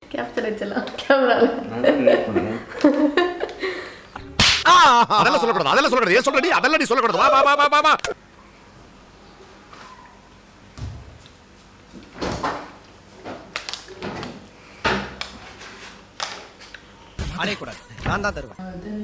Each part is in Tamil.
கேப்சர் வச்சலாம் கேமரால அதெல்லாம் சொல்லக்கூடாது அதெல்லாம் சொல்லக்கூடாது ஏன் சொல்றடி அதெல்லாம் நீ சொல்லக்கூடாது வா வா வா வா வா வா அடையக்கூடாது நான் தான் தருவேன்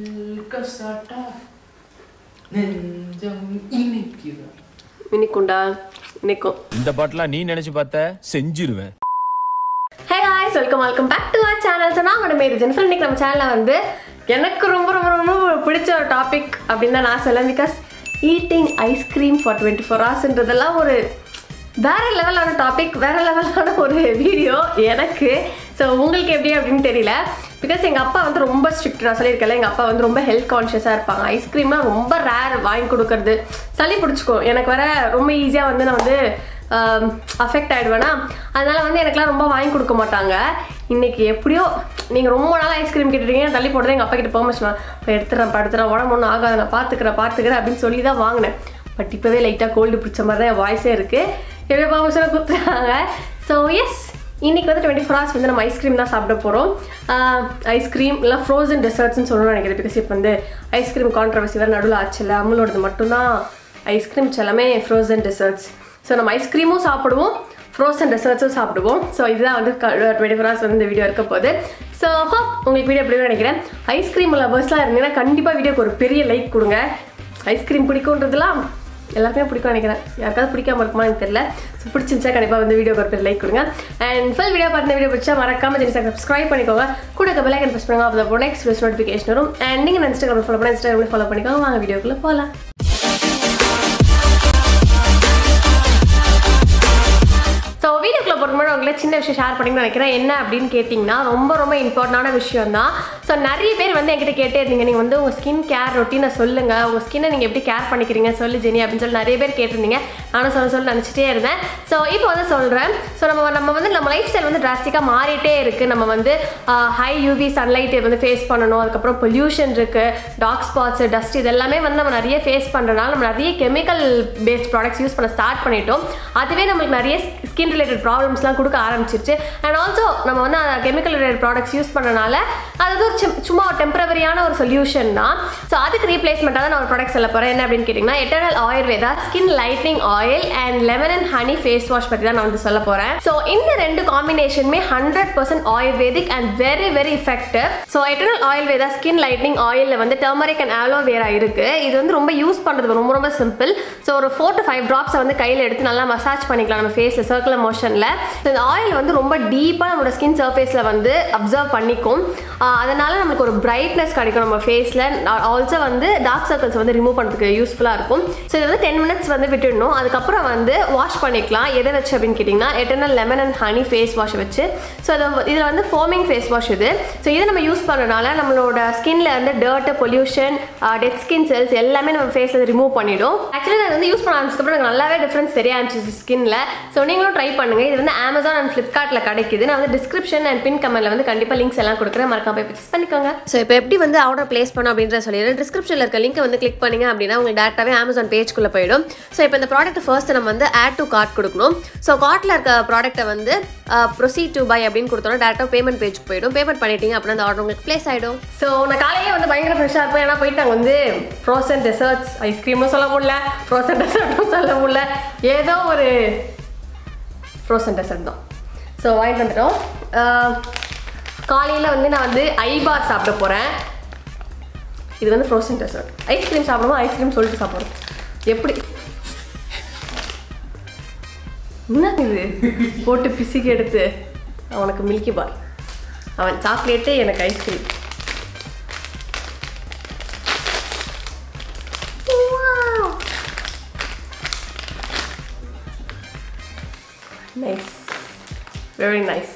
மினிக்குண்டா நிற்கும் இந்த பாட்டெல்லாம் நீ நினைச்சு பார்த்த செஞ்சிருவேன் hey guys welcome welcome back to our channel so நான் உங்களோட மேரி ஜென்ஃபர் இன்னைக்கு நம்ம சேனலில் வந்து எனக்கு ரொம்ப ரொம்ப ரொம்ப பிடிச்ச ஒரு டாபிக் அப்படின்னு தான் நான் சொல்லேன் because eating ice cream for twenty four ஹவர்ஸ்ன்றதெல்லாம் ஒரு வேற லெவலான டாபிக் வேற லெவலான ஒரு வீடியோ எனக்கு ஸோ உங்களுக்கு எப்படி அப்படின்னு தெரியல பிகாஸ் எங்கள் அப்பா வந்து ரொம்ப ஸ்ட்ரிக்ட் நான் சொல்லியிருக்கேன்ல எங்கள் அப்பா வந்து ரொம்ப ஹெல்த் கான்ஷியஸாக இருப்பாங்க ஐஸ்கிரீம்லாம் ரொம்ப ரேர் வாங்கி கொடுக்கறது சளி பிடிச்சிக்கும் எனக்கு வர ரொம்ப ஈஸியாக வந்து நான் வந்து அஃபெக்ட் ஆகிடுவேனா அதனால வந்து எனக்குலாம் ரொம்ப வாங்கி கொடுக்க மாட்டாங்க இன்னைக்கு எப்படியோ நீங்கள் ரொம்ப நாள் ஐஸ்கிரீம் கேட்டுட்டீங்க தள்ளி போடுறது எங்கள் அப்பா கிட்ட பெர்மிஷன் இப்போ எடுத்துறேன் படுத்துறேன் உடம்பு ஒன்றும் ஆகாது நான் பார்த்துக்கிறேன் பார்த்துக்கிறேன் அப்படின்னு சொல்லி தான் வாங்கினேன் பட் இப்போவே லைட்டாக கோல்டு பிடிச்ச மாதிரி தான் என் வாய்ஸே இருக்குது எப்படியோ பெர்மிஷனை கொடுத்துறாங்க ஸோ எஸ் இன்னைக்கு வந்து டுவெண்ட்டி ஃபோர் ஹவர்ஸ் வந்து நம்ம ஐஸ்கிரீம் தான் சாப்பிட போகிறோம் ஐஸ்கிரீம் இல்லை ஃப்ரோசன் டெசர்ட்ஸ்னு சொல்லணும்னு நினைக்கிறேன் பிகாஸ் இப்போ வந்து ஐஸ்கிரீம் கான்ட்ரவர்சி வேறு நடுவில் ஆச்சுல அமுலோடது மட்டும்தான் ஐஸ்கிரீம்ஸ் எல்லாமே ஃப்ரோசன் டெசர்ட்ஸ் ஸோ நம்ம ஐஸ்கிரீமும் சாப்பிடுவோம் ஃப்ரோசன் டெசர்ட்ஸும் சாப்பிடுவோம் ஸோ இதுதான் வந்து டுவெண்ட்டி ஃபோர் ஹவர்ஸ் வந்து இந்த வீடியோ இருக்க போகுது ஸோ ஹோப் உங்களுக்கு வீடியோ எப்படி நினைக்கிறேன் ஐஸ்கிரீம் லவர்ஸ்லாம் இருந்தீங்கன்னா கண்டிப்பாக வீடியோக்கு ஒரு பெரிய லைக் கொடுங்க ஐஸ்கிரீம் பிடிக்குன்றதுலாம் எல்லாருக்குமே பிடிக்கும் நினைக்கிறேன் யாருக்காவது பிடிக்காம இருக்குமா எனக்கு தெரியல ஸோ பிடிச்சிருந்தா கண்டிப்பாக வந்து வீடியோ ஒரு பெரிய லைக் கொடுங்க அண்ட் ஃபுல் வீடியோ பார்த்து வீடியோ பிடிச்சா மறக்காம ஜெனிசா சப்ஸ்கிரைப் பண்ணிக்கோங்க கூட இருக்க பெல் ப்ரெஸ் பண்ணுங்க அப்போ நெக்ஸ்ட் வீடியோஸ் நோட்டிஃபிகேஷன் வரும் அண்ட் நீங்கள் இன்ஸ்டாகிராம் ஃபாலோ பண்ணி இன்ஸ்டாகிராம் ஃபாலோ பண்ணிக்கோங்க வாங்க வீடியோக்குள்ளே போகலாம் ஸோ வீடியோக்குள்ள போகிற முன்னாடி உங்களை சின்ன விஷயம் ஷேர் பண்ணிக்கணும்னு நினைக்கிறேன் என்ன அப்படின்னு கேட்டிங்கன்னா ரொம்ப ரொம்ப இம்பார்ட்டண்டான விஷயம் தான் ஸோ நிறைய பேர் வந்து என்கிட்ட கேட்டே இருந்தீங்க நீங்கள் வந்து உங்கள் ஸ்கின் கேர் ரொட்டீனை சொல்லுங்கள் உங்கள் ஸ்கின்னை நீங்கள் எப்படி கேர் பண்ணிக்கிறீங்க சொல்லு ஜெனி அப்படின்னு சொல்லி நிறைய பேர் கேட்டிருந்தீங்க நானும் சொல்ல சொல்ல நினச்சிட்டே இருந்தேன் ஸோ இப்போ வந்து சொல்கிறேன் ஸோ நம்ம நம்ம வந்து நம்ம லைஃப் ஸ்டைல் வந்து டிராஸ்டிக்காக மாறிட்டே இருக்குது நம்ம வந்து ஹை யூவி சன்லைட்டை வந்து ஃபேஸ் பண்ணணும் அதுக்கப்புறம் பொல்யூஷன் இருக்குது டார்க் ஸ்பாட்ஸ் டஸ்ட் இது எல்லாமே வந்து நம்ம நிறைய ஃபேஸ் பண்ணுறதுனால நம்ம நிறைய கெமிக்கல் பேஸ்ட் ப்ராடக்ட்ஸ் யூஸ் பண்ண ஸ்டார்ட் பண்ணிட்டோம் அதுவே நம்மளுக்கு நிறைய ஸ்கின் ரிலேட்டட் ப்ராப்ளம்ஸ்லாம் கொடுக்க ஆரம்பிச்சிருச்சு அண்ட் ஆல்சோ நம்ம வந்து அந்த கெமிக்கல் ரிலேட்டட் ப்ராடக்ட்ஸ் யூஸ் பண்ணனால அது வந்து ஒரு சிம்- சும்மா ஒரு டெம்பரவரியான ஒரு சொல்யூஷன் தான் ஸோ அதுக்கு ரீப்ளேஸ்மெண்ட்டாக தான் நான் ஒரு ப்ராடக்ட் சொல்ல போகிறேன் என்ன அப்படின்னு கேட்டிங்கன்னா eternal Ayurveda skin lightning oil and lemon and honey face wash பற்றி தான் நான் வந்து சொல்ல போகிறேன் ஸோ இந்த ரெண்டு காம்பினேஷனுமே hundred percent Ayurvedic and very very effective so eternal Ayurveda skin lightning ஆயிலில் வந்து டர்மரிக் அண்ட் ஆலோவேரா இருக்குது இது வந்து ரொம்ப யூஸ் பண்ணுறது ரொம்ப ரொம்ப சிம்பிள் ஸோ ஒரு ஃபோர் டு ஃபைவ் ட்ராப்ஸை வந்து கையில் எடுத்து நல்லா மசாஜ் பண்ணிக்கலாம் நம்ம ஃபேஸில் சர்க்குலர் மோஷனில் இந்த ஆயில் வந்து ரொம்ப டீப்பாக நம்மளோட ஸ்கின் சர்ஃபேஸில் வந்து அப்சர்வ் பண்ணிக்கும் ஆஹ் அதனால நமக்கு ஒரு பிரைட்னஸ் கிடைக்கும் நம்ம ஃபேஸில் ஆல்சோ வந்து டார்க் சர்க்கிள்ஸ் வந்து ரிமூவ் பண்ணுறதுக்கு யூஸ்ஃபுல்லாக இருக்கும் ஸோ இது வந்து டென் மினிட்ஸ் வந்து விட்டுடணும் அதுக்கப்புறம் வந்து வாஷ் பண்ணிக்கலாம் எதை வச்சு அப்படின்னு கேட்டிங்கன்னா eternal lemon and honey face wash வச்சு ஸோ இது இதில் வந்து ஃபோமிங் ஃபேஸ் வாஷ் இது ஸோ இதை நம்ம யூஸ் பண்ணுறதுனால நம்மளோட ஸ்கின்ல வந்து dirt pollution dead skin cells எல்லாமே நம்ம ஃபேஸில் ரிமூவ் பண்ணிடும் ஆக்சுவலி நான் வந்து யூஸ் பண்ண ஆரம்பிச்சதுக்கப்புறம் எனக்கு நல்லாவே டிஃப்ரென்ஸ் தெரிய ஆரம்பிச்சிச்சு ஸ்கின்ல ஸோ நீங்களும் ட்ரை பண்ணுங்க இது வந்து அமேசான் அண்ட் ஃப்ளிப்கார்ட்டில் கிடைக்குது நான் வந்து டிஸ்கிரிப்ஷன் அண்ட் பின் கமெண்ட்ல வந்து கண்டிப்பாக லிங்க்ஸ் எல்லாம் கொடுக்குறேன் மறக்காம போய் பர்ச்சேஸ் பண்ணிக்கோங்க ஸோ இப்போ எப்படி வந்து ஆர்டர் பிளேஸ் பண்ணோம் அப்படின்றத சொல்லிடுறேன் டிஸ்கிரிப்ஷனில் இருக்க லிங்க் வந்து கிளிக் பண்ணீங்க அப்படின்னா உங்களுக்கு டேரெக்டாகவே அமேசான் பேஜ்குள்ளே போயிடும் ஸோ இப்போ இந்த ப்ராடக்ட் ஃபர்ஸ்ட் நம்ம வந்து ஆட் டு கார்ட் கொடுக்கணும் ஸோ கார்ட்டில் இருக்க ப்ராடக்ட்டை வந்து ப்ரொசீட் டு பை அப்படின்னு கொடுத்தோம்னா டேரெக்டாக பேமெண்ட் பேஜ்க்கு போயிடும் பேமெண்ட் பண்ணிட்டீங்க அப்படின்னா அந்த ஆர்டர் உங்களுக்கு ப்ளேஸ் ஆகிடும் ஸோ நான் காலையிலே வந்து பயங்கர ஃப்ரெஷ்ஷாக இருப்பேன் ஏன்னா போயிட்டு நாங்கள் வந்து ஃப்ரோசன் டெசர்ட்ஸ் ஐஸ்கிரீமும் சொல்ல முடியல ஃப்ரோசன் டெசர்ட்டும் சொல்ல முடியல ஏதோ ஒரு ஃப்ரோசன் டெசர்ட் தான் ஸோ வாங்கிட்டு வந்துட்டோம் காலையில் வந்து நான் வந்து ஐபார் சாப்பிட போகிறேன் இது வந்து ஃப்ரோசன் டெசர்ட் ஐஸ்கிரீம் சாப்பிடுவோம் ஐஸ்கிரீம் சொல்லிட்டு சாப்பிடுறோம் எப்படி என்ன இது போட்டு பிசுக்கி எடுத்து அவனுக்கு மில்கி பார் அவன் சாக்லேட்டு எனக்கு ஐஸ்கிரீம் நைஸ் வெரி நைஸ்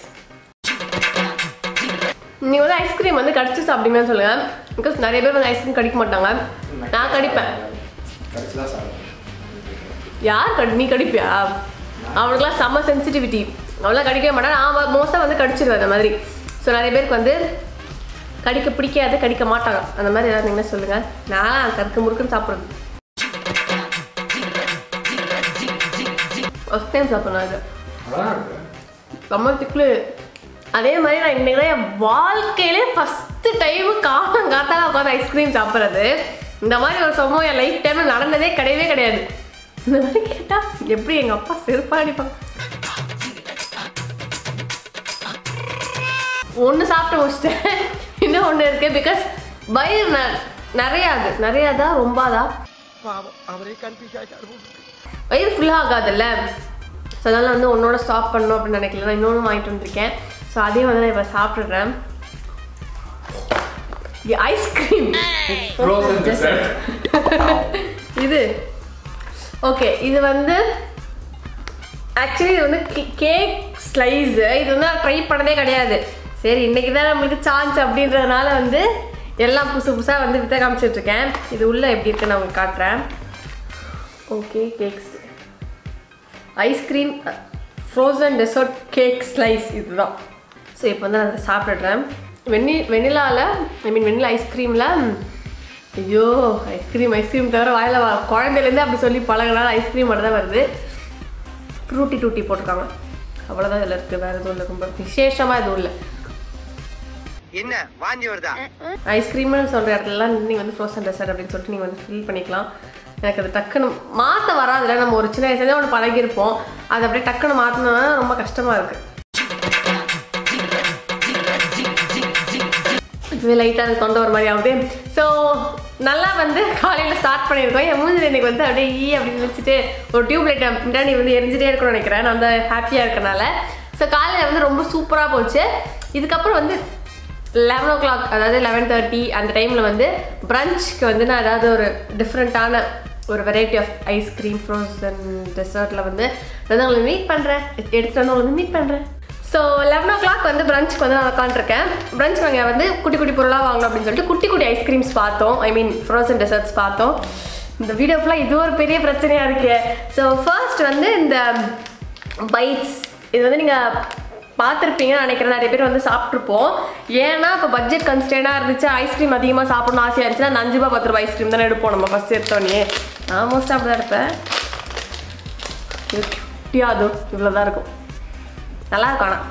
நீ வந்து ஐஸ்கிரீம் வந்து கடிச்சு சாப்பிட்டீங்கன்னு சொல்லுங்க பிகாஸ் நிறைய பேர் வந்து ஐஸ்கிரீம் கடிக்க மாட்டாங்க நான் கடிப்பேன் யார் கடி நீ கடிப்பியா அவனுக்குலாம் செம்ம சென்சிட்டிவிட்டி அவ்வளோ கடிக்கவே மாட்டான் நான் மோஸ்ட்டாக வந்து கடிச்சிருவேன் அந்த மாதிரி ஸோ நிறைய பேருக்கு வந்து கடிக்க பிடிக்காது கடிக்க மாட்டாங்க அந்த மாதிரி ஏதாவது நீங்களே சொல்லுங்கள் நான் கருக்கு முறுக்குன்னு சாப்பிட்றது ஃபஸ்ட் டைம் சாப்பிட்ணும் இது செம்ம திக்கில் அதே மாதிரி நான் இன்னைக்கு தான் என் வாழ்க்கையிலே ஃபஸ்ட்டு டைமு காலம் காத்தால உட்காந்து ஐஸ்கிரீம் சாப்பிட்றது இந்த மாதிரி ஒரு சம்பவம் என் லைஃப் டைமில் நடந்ததே கிடையவே கிடையாது இந்த மாதிரி கேட்டால் எப்படி எங்கள் அப்பா செருப்பா அடிப்பாங்க ஒன்று சாப்பிட்டு முடிச்சிட்டேன் இன்னும் ஒன்று இருக்கு பிகாஸ் வயிறு ந- நிறையா அது நிறையாதா ரொம்பாதா வயிறு ஃபுல்லாக ஆகாதுல்ல ஸோ அதனால் வந்து ஒன்னோட ஸ்டாப் பண்ணணும் அப்படின்னு நினைக்கல நான் இன்னொன்று வாங்கிட்டு வந்திருக்கேன் ஸோ அதையும் வந்து நான் இப்போ சாப்பிட்றேன் ஐஸ்கிரீம் இது ஓகே இது வந்து ஆக்சுவலி இது வந்து கேக் ஸ்லைஸு இது வந்து நான் ட்ரை பண்ணதே கிடையாது சரி இன்னைக்கு தான் நம்மளுக்கு சான்ஸ் அப்படின்றதுனால வந்து எல்லாம் புதுசு புதுசாக வந்து வித்த காமிச்சிட்டு இருக்கேன் இது உள்ளே எப்படி இருக்குன்னு நான் உங்களுக்கு காட்டுறேன் okay cakes ice cream frozen dessert cake slice இதுதான் ஸோ இப்போ வந்து நான் அதை சாப்பிட்றேன் வெண்ணி வெண்ணிலாவில் ஐ மீன் வெண்ணிலா ஐஸ்கிரீமில் ஐயோ ஐஸ்கிரீம் ஐஸ்கிரீம் தவிர வாயில வா குழந்தையிலேருந்து அப்படி சொல்லி பழகினால ஐஸ்கிரீம் மட்டும் தான் வருது ஃப்ரூட்டி டூட்டி போட்டிருக்காங்க அவ்வளோதான் இதில் இருக்குது வேறு எதுவும் இல்லை ரொம்ப விசேஷமாக எதுவும் இல்லை என்ன வாந்தி வருதா ஐஸ்கிரீம்னு சொல்கிற இடத்துலலாம் நீங்கள் வந்து ஃப்ரோசன் டெசர்ட் அப்படின்னு சொல்லிட்டு நீங்கள் வந்து ஃபில் பண்ணிக்கலாம் எனக்கு அது டக்குன்னு மாற்ற வராதுல நம்ம ஒரு சின்ன வயசுலேயே ஒன்று பழகிருப்போம் அது அப்படியே டக்குன்னு மாற்றணும்னா ரொம்ப கஷ்டமாக இருக்குது இதுவே லைட்டாக எனக்கு தொண்டை ஒரு மாதிரி ஆகுது ஸோ நல்லா வந்து காலையில் ஸ்டார்ட் பண்ணியிருக்கோம் என் மூஞ்சில் எனக்கு வந்து அப்படியே ஈ அப்படின்னு நினச்சிட்டு ஒரு டியூப் லைட்டை பின்னாடி வந்து எரிஞ்சிட்டே இருக்கணும்னு நினைக்கிறேன் நான் அந்த ஹாப்பியாக இருக்கனால ஸோ காலையில் வந்து ரொம்ப சூப்பராக போச்சு இதுக்கப்புறம் வந்து லெவன் ஓ கிளாக் அதாவது லெவன் தேர்ட்டி அந்த டைமில் வந்து பிரஞ்சுக்கு வந்து நான் ஏதாவது ஒரு டிஃப்ரெண்ட்டான ஒரு வெரைட்டி ஆஃப் ஐஸ்கிரீம் ஃப்ரோசன் டெசர்ட்டில் வந்து நான் உங்களை மீட் பண்ணுறேன் எடுத்துகிட்டு வந்து உங்களை மீட் பண்ணுறேன் ஸோ லெவன் ஓ கிளாக் வந்து பிரஞ்சுக்கு வந்து நான் உட்காந்துருக்கேன் பிரஞ்ச் நாங்கள் வந்து குட்டி குட்டி பொருளாக வாங்கணும் அப்படின்னு சொல்லிட்டு குட்டி குட்டி ஐஸ்கிரீம்ஸ் பார்த்தோம் ஐ மீன் ஃப்ரோசன் டெசர்ட்ஸ் பார்த்தோம் இந்த வீடியோ ஃபுல்லாக இது ஒரு பெரிய பிரச்சனையாக இருக்கு ஸோ ஃபர்ஸ்ட் வந்து இந்த பைட்ஸ் இது வந்து நீங்கள் பார்த்துருப்பீங்கன்னு நினைக்கிறேன் நிறைய பேர் வந்து சாப்பிட்ருப்போம் ஏன்னா இப்போ பட்ஜெட் கன்ஸ்டன்டாக இருந்துச்சு ஐஸ்கிரீம் அதிகமாக சாப்பிடணும் ஆசையாக இருந்துச்சுன்னா அந்த அஞ்சு ரூபா பத்து ரூபாய் ஐஸ்கிரீம் தானே எடுப்போம் நம்ம ஃபஸ்ட் எடுத்தோடனே நான் மோஸ்ட்டாக அப்படி தான் எடுப்பேன் இது குட்டியா அது இவ்வளோ தான் இருக்கும் நல்லா இருக்கும் ஆனால்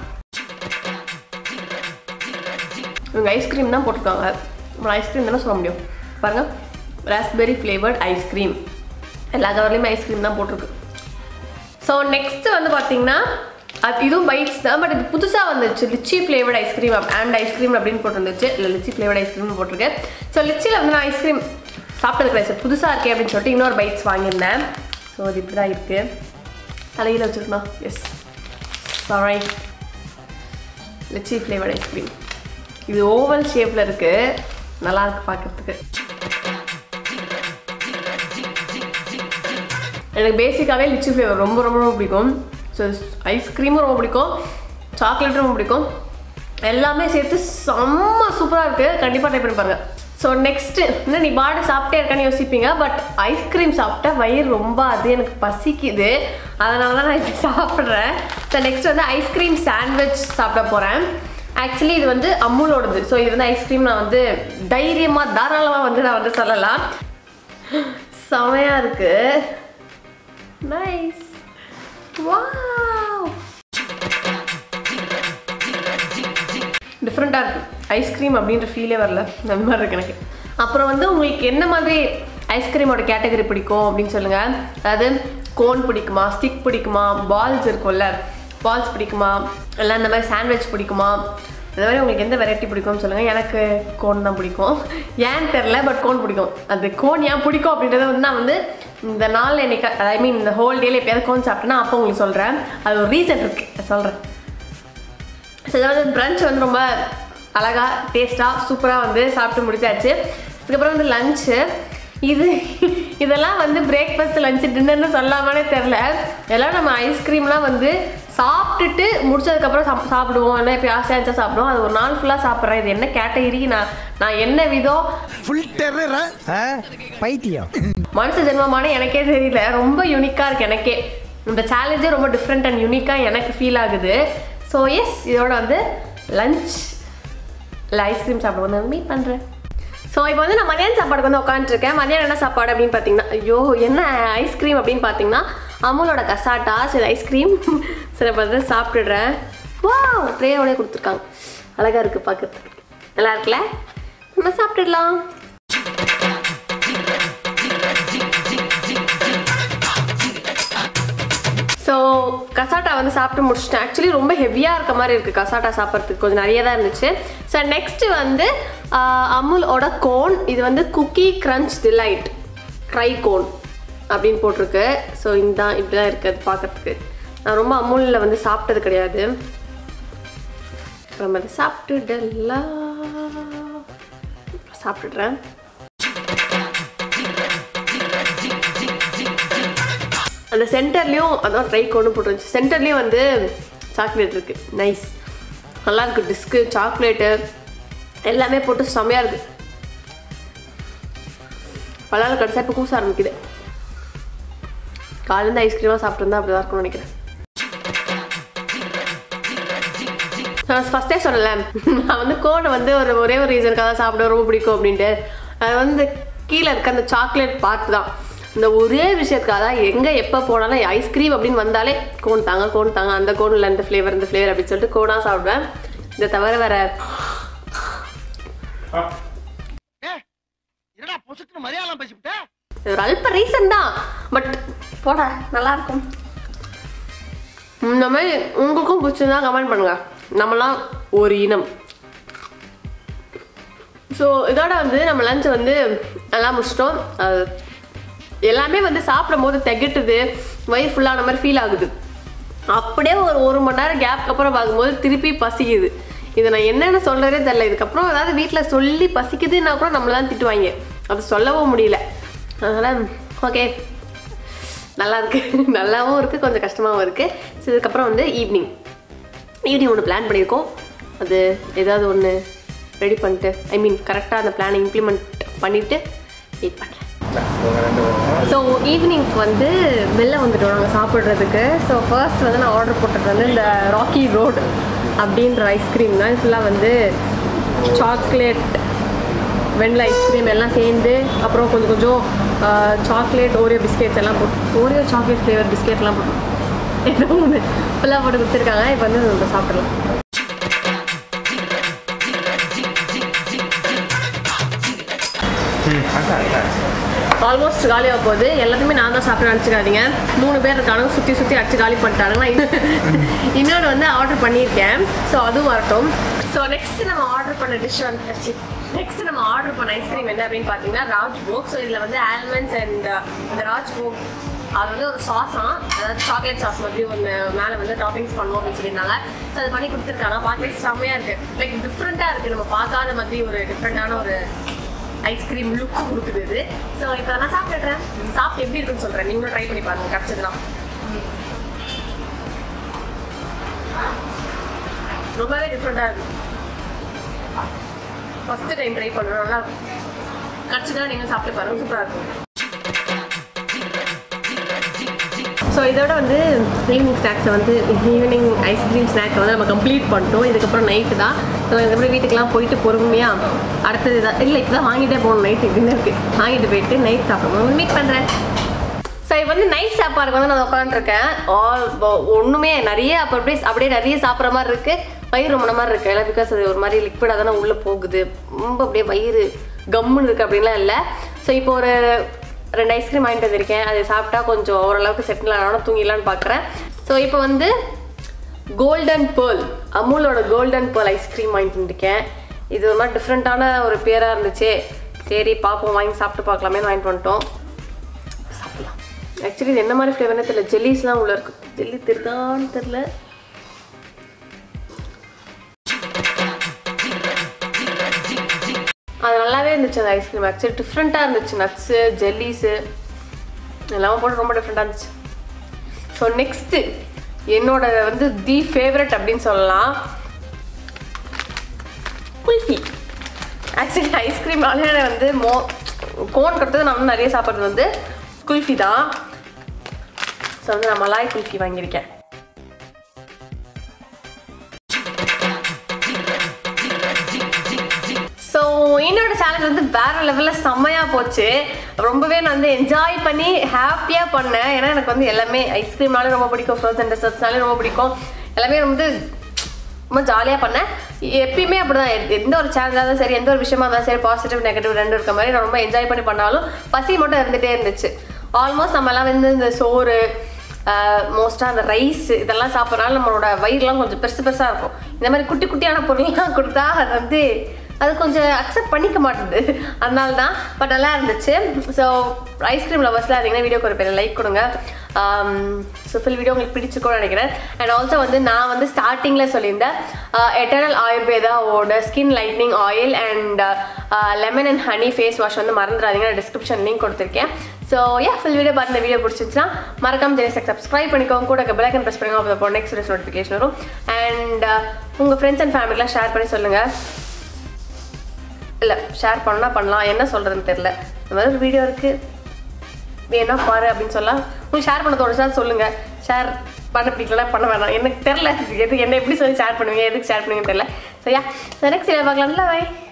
இவங்க ஐஸ்கிரீம் தான் போட்டிருக்காங்க நம்ம ஐஸ்கிரீம் தானே சொல்ல முடியும் பாருங்கள் ராஸ்பெரி ஃப்ளேவர்ட் ஐஸ்கிரீம் எல்லா கவர்லேயுமே ஐஸ்கிரீம் தான் போட்டிருக்கு ஸோ நெக்ஸ்ட் வந்து பார்த்தீங்கன்னா அது இதுவும் பைட்ஸ் தான் பட் இது புதுசாக வந்துச்சு lychee flavoured ice cream and ice cream அப்படின்னு போட்டுருந்துச்சு இல்லை லிச்சி ஃப்ளேவர்ட் ஐஸ்கிரீம் போட்டிருக்கு ஸோ லிச்சியில் வந்து நான் ஐஸ்கிரீம் சாப்பிட்டது கிடையாது சார் புதுசாக இருக்கே அப்படின்னு சொல்லிட்டு இன்னொரு பைட்ஸ் வாங்கியிருந்தேன் ஸோ அது இப்படி தான் இருக்குது தலையில் வச்சுருக்கணும் yes sorry lychee flavoured ice cream இது ஓவல் ஷேப்பில் இருக்குது நல்லா இருக்கு பார்க்கறதுக்கு எனக்கு பேசிக்காகவே லிச்சி ஃப்ளேவர் ரொம்ப ரொம்ப ரொம்ப பிடிக்கும் ஸோ ஐஸ்கிரீமும் ரொம்ப பிடிக்கும் சாக்லேட்டும் ரொம்ப பிடிக்கும் எல்லாமே சேர்த்து செம்ம சூப்பராக இருக்குது கண்டிப்பாக ட்ரை பண்ணி பாருங்க ஸோ நெக்ஸ்ட்டு இன்னும் நீ பாடு சாப்பிட்டே இருக்கான்னு யோசிப்பீங்க பட் ஐஸ்கிரீம் சாப்பிட்டா வயிறு ரொம்ப அது எனக்கு பசிக்குது அதனால தான் நான் இப்படி சாப்பிட்றேன் ஸோ நெக்ஸ்ட் வந்து ஐஸ்கிரீம் சாண்ட்விச் சாப்பிட போகிறேன் ஆக்சுவலி இது வந்து அமுலோடது ஸோ இது வந்து ஐஸ்கிரீம் நான் வந்து தைரியமாக தாராளமாக வந்து நான் வந்து சொல்லலாம் செமையாக இருக்குது நைஸ் வாவ் டிஃப்ரெண்ட்டாக இருக்குது ஐஸ்கிரீம் அப்படின்ற ஃபீலே வரல அந்த மாதிரி இருக்கு எனக்கு அப்புறம் வந்து உங்களுக்கு என்ன மாதிரி ஐஸ்கிரீமோட கேட்டகரி பிடிக்கும் அப்படின்னு சொல்லுங்கள் அதாவது கோன் பிடிக்குமா ஸ்டிக் பிடிக்குமா பால்ஸ் இருக்கும்ல பால்ஸ் பிடிக்குமா இல்லை இந்த மாதிரி சாண்ட்விச் பிடிக்குமா இந்த மாதிரி உங்களுக்கு எந்த வெரைட்டி பிடிக்கும்னு சொல்லுங்கள் எனக்கு கோன் தான் பிடிக்கும் ஏன்னு தெரில பட் கோன் பிடிக்கும் அது கோன் ஏன் பிடிக்கும் அப்படின்றத வந்து நான் வந்து இந்த நாள் என்னைக்கு ஐ மீன் இந்த ஹோல் டேல எப்பயாவது கோன் சாப்பிட்டேன்னா அப்போ உங்களுக்கு சொல்கிறேன் அது ஒரு ரீசன் இருக்குது சொல்கிறேன் ஸோ இதை வந்து பிரஞ்ச் வந்து ரொம்ப அழகாக டேஸ்ட்டாக சூப்பராக வந்து சாப்பிட்டு முடிச்சாச்சு அதுக்கப்புறம் வந்து லஞ்சு இது இதெல்லாம் வந்து பிரேக்ஃபாஸ்ட் லஞ்சு டின்னர்னு சொல்லாமலே தெரில எல்லாம் நம்ம ஐஸ்கிரீம்லாம் வந்து சாப்பிட்டுட்டு முடிச்சதுக்கப்புறம் சாப் சாப்பிடுவோம் இல்லை இப்போ ஆசையாக இருந்துச்சா சாப்பிடுவோம் அது ஒரு நாள் ஃபுல்லாக சாப்பிட்றேன் இது என்ன கேட்டகிரி நான் நான் என்ன விதம் ஃபுல் டெரரா பைத்தியம் மனுஷ ஜென்மமான எனக்கே தெரியல ரொம்ப யூனிக்காக இருக்கு எனக்கே இந்த சேலஞ்சே ரொம்ப டிஃப்ரெண்ட் அண்ட் யூனிக்காக எனக்கு ஃபீல் ஆகுது ஸோ எஸ் இதோட வந்து லஞ்ச் இல்லை ஐஸ்கிரீம் சாப்பிட வந்து மீட் பண்ணுறேன் ஸோ இப்போ வந்து நான் மதியானம் சாப்பாடுக்கு வந்து உட்காந்துருக்கேன் மதியானம் என்ன சாப்பாடு அப்படின்னு பார்த்தீங்கன்னா ஐயோ என்ன ஐஸ்கிரீம் அப்படின்னு பார்த்தீங்கன்னா அமுலோட கசாட்டா சரி ஐஸ்கிரீம் சரி இப்போ வந்து சாப்பிட்டுடுறேன் வா ட்ரேயோட கொடுத்துருக்காங்க அழகா இருக்கு பார்க்கறதுக்கு நல்லா இருக்குல்ல நம்ம சாப்பிட்டுடலாம் ஸோ கசாட்டா வந்து சாப்பிட்டு முடிச்சிட்டேன் ஆக்சுவலி ரொம்ப ஹெவியாக இருக்க மாதிரி இருக்குது கசாட்டா சாப்பிட்றதுக்கு கொஞ்சம் நிறைய தான் இருந்துச்சு ஸோ நெக்ஸ்ட்டு வந்து ஆஹ், அமுலோட கோன் இது வந்து cookie crunch delight dry cone அப்படின்னு போட்டிருக்கு ஸோ இந்த இப்படி தான் இருக்குது அது பார்க்கறதுக்கு நான் ரொம்ப அமுலில் வந்து சாப்பிட்டது கிடையாது நம்ம அதை சாப்பிட்டுடலாம் சாப்பிட்டுடுறேன் அந்த சென்டர்லேயும் அதான் ட்ரை கொண்டு போட்டுருந்துச்சு சென்டர்லேயும் வந்து சாக்லேட் இருக்குது நைஸ் நல்லா இருக்கு டிஸ்க்கு சாக்லேட்டு எல்லாமே போட்டு செம்மையாக இருக்கு பல்லால கடைசியாக இப்போ கூச ஆரம்பிக்குது காலேருந்து ஐஸ்கிரீமாக சாப்பிட்டுருந்தா அப்படி தான் இருக்கும்னு நினைக்கிறேன் நான் ஃபஸ்ட்டே சொல்லல நான் வந்து கோனை வந்து ஒரு ஒரே ஒரு ரீசனுக்காக தான் சாப்பிட ரொம்ப பிடிக்கும் அப்படின்ட்டு அது வந்து கீழே இருக்க அந்த சாக்லேட் பார்ட் தான் இந்த ஒரே விஷயத்துக்காக தான் எங்கே எப்போ போனாலும் ஐஸ்கிரீம் அப்படின்னு வந்தாலே கோன் தாங்க கோன் தாங்க அந்த கோனில் இந்த ஃப்ளேவர் இந்த ஃப்ளேவர் அப்படின்னு சொல்லிட்டு கோனாக சாப்பிடுவேன் இதை தவிர வேற என்னடா பொசுக்குன்னு மரியாதை பேசிவிட்ட இது ஒரு அல்ப ரீசன் தான் பட் போட நல்லா இருக்கும் இந்த மாதிரி உங்களுக்கும் பிடிச்சிருந்தா கமெண்ட் பண்ணுங்க நம்மலாம் ஒரு இனம் ஸோ இதோட வந்து நம்ம லஞ்ச் வந்து நல்லா முடிச்சிட்டோம் அது எல்லாமே வந்து சாப்பிடும் போது திகட்டுது வயிறு ஃபுல்லான மாதிரி ஃபீல் ஆகுது அப்படியே ஒரு ஒரு மணி நேரம் கேப்க்கு அப்புறம் பார்க்கும்போது திருப்பி பசிக்குது இதை நான் என்னென்ன சொல்கிறதே தெரில இதுக்கப்புறம் ஏதாவது வீட்டில் சொல்லி பசிக்குதுன்னா கூட நம்மள தான் திட்டுவாங்க அது சொல்லவும் முடியல அதனால் ஓகே நல்லா இருக்கு நல்லாவும் இருக்குது கொஞ்சம் கஷ்டமாகவும் இருக்குது ஸோ இதுக்கப்புறம் வந்து ஈவினிங் ஈவினிங் ஒன்று பிளான் பண்ணியிருக்கோம் அது ஏதாவது ஒன்று ரெடி பண்ணிட்டு ஐ மீன் கரெக்டாக அந்த பிளானை இம்ப்ளிமெண்ட் பண்ணிவிட்டு வெயிட் பண்ணுறேன் ஸோ ஈவினிங்க்கு வந்து வெளில வந்துட்டோம் நாங்கள் சாப்பிட்றதுக்கு ஸோ ஃபர்ஸ்ட் வந்து நான் ஆர்டர் போட்டது வந்து இந்த ராக்கி ரோடு அப்படின்ற ஐஸ்கிரீம் தான் ஃபுல்லாக வந்து சாக்லேட் வெண்ணில ஐஸ்கிரீம் எல்லாம் சேர்ந்து அப்புறம் கொஞ்சம் கொஞ்சம் சாக்லேட் ஓரியோ பிஸ்கெட்ஸ் எல்லாம் போட்டு ஓரியோ சாக்லேட் ஃப்ளேவர் பிஸ்கெட்லாம் போட்டு ஏதோ ஒன்று ஃபுல்லாக போட்டு கொடுத்துருக்காங்க இப்போ வந்து நம்ம சாப்பிடலாம் ஆல்மோஸ்ட் காலியாக போகுது எல்லாத்தையுமே நான் தான் சாப்பிட நினச்சிக்காதீங்க மூணு பேர் இருக்காங்க சுற்றி சுற்றி அடிச்சு காலி பண்ணிட்டாங்க நான் இன்னும் இன்னொன்று வந்து ஆர்டர் பண்ணியிருக்கேன் ஸோ அதுவும் வரட்டும் ஸோ நெக்ஸ்ட் நம்ம ஆர்டர் பண்ண டிஷ் வந்து நெக்ஸ்ட் நம்ம ஆர்டர் பண்ண ஐஸ்கிரீம் என்ன அப்படின்னு பார்த்தீங்கன்னா ராஜ்போக் ஸோ இதில் வந்து ஆல்மண்ட்ஸ் அண்ட் இந்த ராஜ்போக் அது வந்து ஒரு சாஸாக அதாவது சாக்லேட் சாஸ் மாதிரி ஒன்று மேலே வந்து டாப்பிங்ஸ் பண்ணுவோம் அப்படின்னு சொல்லியிருந்தாங்க ஸோ அது பண்ணி கொடுத்துருக்காங்க பார்க்கவே செம்மையாக இருக்குது லைக் டிஃப்ரெண்ட்டாக இருக்குது நம்ம பார்க்காத மாதிரி ஒரு டிஃப்ரெண்ட்டான ஒரு ஐஸ்கிரீம் லுக் கொடுக்குது இது ஸோ இப்போ நான் சாப்பிட்டுறேன் சாப்பிட்டு எப்படி இருக்குன்னு சொல்கிறேன் நீங்களும் ட்ரை பண்ணி பாருங்க கிடச்சதுனா ரொம்பவே டிஃப்ரெண்ட்டாக இருக்கு ஃபஸ்ட்டு டைம் ட்ரை பண்ணுறோம் நல்லா கிடச்சதுனா நீங்கள் சாப்பிட்டு பாருங்க சூப்பராக இருக்கும் ஸோ இதோட வந்து ஈவினிங் ஸ்நாக்ஸை வந்து ஈவினிங் ஐஸ்கிரீம் ஸ்நாக்கை வந்து நம்ம கம்ப்ளீட் பண்ணிட்டோம் இதுக்கப்புறம் நைட்டு தான் ஸோ இதுக்கப்புறம் வீட்டுக்கெலாம் போயிட்டு பொறுமையாக அடுத்தது தான் இல்லை இப்போ தான் வாங்கிட்டே போகணும் நைட்டு டின்னருக்கு வாங்கிட்டு போயிட்டு நைட் சாப்பிடுவோம் மீட் பண்ணுறேன் ஸோ இப்போ வந்து நைட் சாப்பாடுக்கு வந்து நான் உட்காந்துருக்கேன் ஆல் ஒன்றுமே நிறைய அப்போ அப்படியே அப்படியே நிறைய சாப்பிட்ற மாதிரி இருக்குது வயிறு ரொம்ப மாதிரி இருக்குது எல்லாம் பிகாஸ் அது ஒரு மாதிரி லிக்விடாக தானே உள்ளே போகுது ரொம்ப அப்படியே வயிறு கம்முன்னு இருக்குது அப்படின்லாம் இல்லை ஸோ இப்போ ஒரு ரெண்டு ஐஸ்கிரீம் வாங்கிட்டு வந்திருக்கேன் அதை சாப்பிட்டா கொஞ்சம் ஓரளவுக்கு செட்டில் ஆனாலும் தூங்கிடலான்னு பார்க்குறேன் ஸோ இப்போ வந்து கோல்டன் பேர்ல் அமுலோட கோல்டன் பேர்ல் ஐஸ்கிரீம் வாங்கிட்டு வந்திருக்கேன் இது ஒரு மாதிரி டிஃப்ரெண்ட்டான ஒரு பேராக இருந்துச்சு சரி பார்ப்போம் வாங்கி சாப்பிட்டு பார்க்கலாமேன்னு வாங்கிட்டு வந்துட்டோம் சாப்பிடலாம் ஆக்சுவலி இது என்ன மாதிரி ஃப்ளேவர்னே தெரியல ஜெல்லிஸ்லாம் உள்ள இருக்கு ஜெல்லி தெரிதான்னு தெரில அது நல்லாவே இருந்துச்சு அந்த ஐஸ்கிரீம் ஆக்சுவலி டிஃப்ரெண்ட்டாக இருந்துச்சு நட்ஸு ஜெல்லிஸு எல்லாமே போட்டு ரொம்ப டிஃப்ரெண்ட்டாக இருந்துச்சு ஸோ நெக்ஸ்ட்டு என்னோட வந்து தி ஃபேவரட் அப்படின்னு சொல்லலாம் குல்ஃபி ஆக்சுவலி ஐஸ்கிரீம்னாலே வந்து மோ கோன் கட்டுறது நான் வந்து நிறைய சாப்பிட்றது வந்து குல்ஃபி தான் ஸோ வந்து நான் மலாய் குல்ஃபி வாங்கியிருக்கேன் ஸோ என்னோட சேலஞ்ச் வந்து வேற லெவலில் செம்மையாக போச்சு ரொம்பவே நான் வந்து என்ஜாய் பண்ணி ஹாப்பியாக பண்ணேன் ஏன்னா எனக்கு வந்து எல்லாமே ஐஸ்கிரீம்னாலே ரொம்ப பிடிக்கும் ஃப்ரோசன் டெசர்ட்ஸ்னாலே ரொம்ப பிடிக்கும் எல்லாமே வந்து ரொம்ப ஜாலியாக பண்ணேன் எப்பயுமே அப்படிதான் எ- எந்த ஒரு சேனலாக இருந்தாலும் சரி எந்த ஒரு விஷயமா இருந்தாலும் சரி பாசிட்டிவ் நெகட்டிவ் ரெண்டு இருக்க மாதிரி நான் ரொம்ப என்ஜாய் பண்ணி பண்ணாலும் பசி மட்டும் இருந்துகிட்டே இருந்துச்சு ஆல்மோஸ்ட் நம்மலாம் வந்து இந்த சோறு மோஸ்ட்டாக அந்த ரைஸ் இதெல்லாம் சாப்பிட்றனால நம்மளோட வயிறுலாம் கொஞ்சம் பெருசு பெருசாக இருக்கும் இந்த மாதிரி குட்டி குட்டியான பொருள்லாம் கொடுத்தா அது வந்து அது கொஞ்சம் அக்செப்ட் பண்ணிக்க மாட்டுது அதனால தான் பட் நல்லா இருந்துச்சு ஸோ ஐஸ்கிரீம் லவர்ஸ்லாம் இருந்தீங்கன்னா வீடியோக்கு ஒரு பெரிய லைக் கொடுங்க ஸோ ஃபுல் வீடியோ உங்களுக்கு பிடிச்சிருக்கும்னு நினைக்கிறேன் அண்ட் ஆல்சோ வந்து நான் வந்து ஸ்டார்டிங்கில் சொல்லியிருந்தேன் எட்டர்னல் ஆயுர்வேதாவோட skin lightning oil and lemon and honey face wash வந்து மறந்துடாதீங்க நான் டிஸ்கிரிப்ஷன் லிங்க் கொடுத்துருக்கேன் ஸோ யா ஃபுல் வீடியோ பார்த்து இந்த வீடியோ பிடிச்சிருச்சுன்னா மறக்காம ஜெனிசக் சப்ஸ்கிரைப் பண்ணிக்கோங்க கூட பெல் ப்ரெஸ் பண்ணுங்க அப்போ நெக்ஸ்ட் வீடியோஸ் நோட்டிஃபிகேஷன் வரும் அண்ட் உங்கள் ஃப்ரெண்ட்ஸ் அண்ட் ஃபேமிலிலாம் ஷேர் பண்ணி சொல்லுங்கள் இல்லை ஷேர் பண்ணா பண்ணலாம் என்ன சொல்கிறதுன்னு தெரில இந்த மாதிரி ஒரு வீடியோ இருக்குது வேணா பாரு அப்படின்னு சொல்லலாம் உங்களுக்கு ஷேர் பண்ண தோணுச்சா சொல்லுங்கள் ஷேர் பண்ண பிடிக்கல பண்ண வேணாம் எனக்கு தெரில எது என்ன எப்படி சொல்லி ஷேர் பண்ணுவீங்க எதுக்கு ஷேர் பண்ணுவீங்கன்னு தெரில சரியா ஸோ நெக்ஸ்ட் பார்க்கலாம் இல்லை பை